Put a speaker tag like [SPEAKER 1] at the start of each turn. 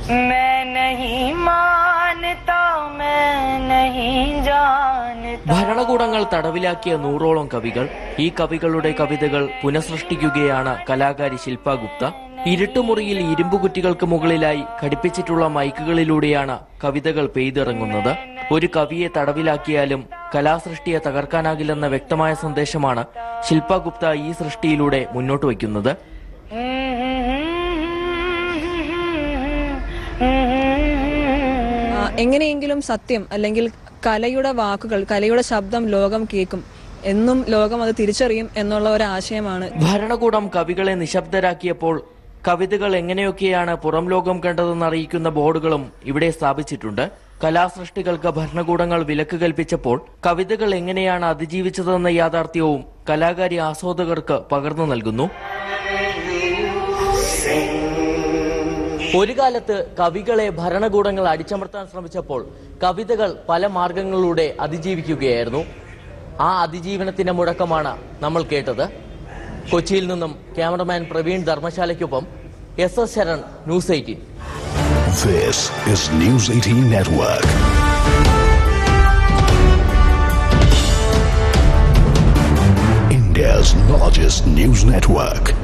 [SPEAKER 1] मैं नहीं मानता मैं नहीं जानता
[SPEAKER 2] ഭരണകൂടങ്ങൾ തടവിലാക്കിയ നൂറോളം കവികൾ ഈ കവികളുടെ കവിതകൾ പുനഃസൃഷ്ടിക്കുകയാണ് കലാകാരി ശില്പ ഗുപ്ത ഇരുട്ടുമുറിയിൽ ഇരുമ്പുകുറ്റികൾക്ക് മുകളിലായി ഘടിപ്പിച്ചിട്ടുള്ള മൈക്കുകളിലൂടെയാണ് കവിതകൾ പെയ്തിറങ്ങുന്നത് ഒരു കവിയെ തടവിലാക്കിയാലും കലാസൃഷ്ടിയെ തകർക്കാനാകില്ലെന്ന വ്യക്തമായ സന്ദേശമാണ് ശില്പ ഗുപ്ത ഈ സൃഷ്ടിയിലൂടെ മുന്നോട്ട് വയ്ക്കുന്നത്
[SPEAKER 3] ആ, എങ്ങനെയെങ്കിലും സത്യം അല്ലെങ്കിൽ കലയുടെ വാക്കുകൾ കലയുടെ ശബ്ദം ലോകം കേൾക്കും എന്നും ലോകം അത് തിരിച്ചറിയും എന്നുള്ള ഒരു ആശയമാണ്
[SPEAKER 2] ഭരണകൂടം കവികളെ നിശബ്ദരാക്കിയപ്പോൾ കവിതകൾ എങ്ങനെയൊക്കെയാണ് പുറം ലോകം കണ്ടതെന്ന് അറിയിക്കുന്ന ബോർഡുകളും ഇവിടെ സ്ഥാപിച്ചിട്ടുണ്ട് കലാസൃഷ്ടികൾക്ക് ഭരണകൂടങ്ങൾ വിലക്ക് കൽപ്പിച്ചപ്പോൾ കവിതകൾ എങ്ങനെയാണ് അതിജീവിച്ചതെന്ന യാഥാർത്ഥ്യവും കലാകാരി ആസ്വാദകർക്ക് പകർന്നു നൽകുന്നു ഒരു കാലത്ത് കവികളെ ഭരണകൂടങ്ങൾ അടിച്ചമർത്താൻ ശ്രമിച്ചപ്പോൾ കവിതകൾ പല മാർഗങ്ങളിലൂടെ അതിജീവിക്കുകയായിരുന്നു ആ അതിജീവനത്തിന്റെ മുഴക്കമാണ് നമ്മൾ കേട്ടത് കൊച്ചിയിൽ നിന്നും ക്യാമറമാൻ പ്രവീൺ ധർമ്മശാലയ്ക്കൊപ്പം S S Sharan news eighteen
[SPEAKER 4] This is News 18 Network. India's largest news network.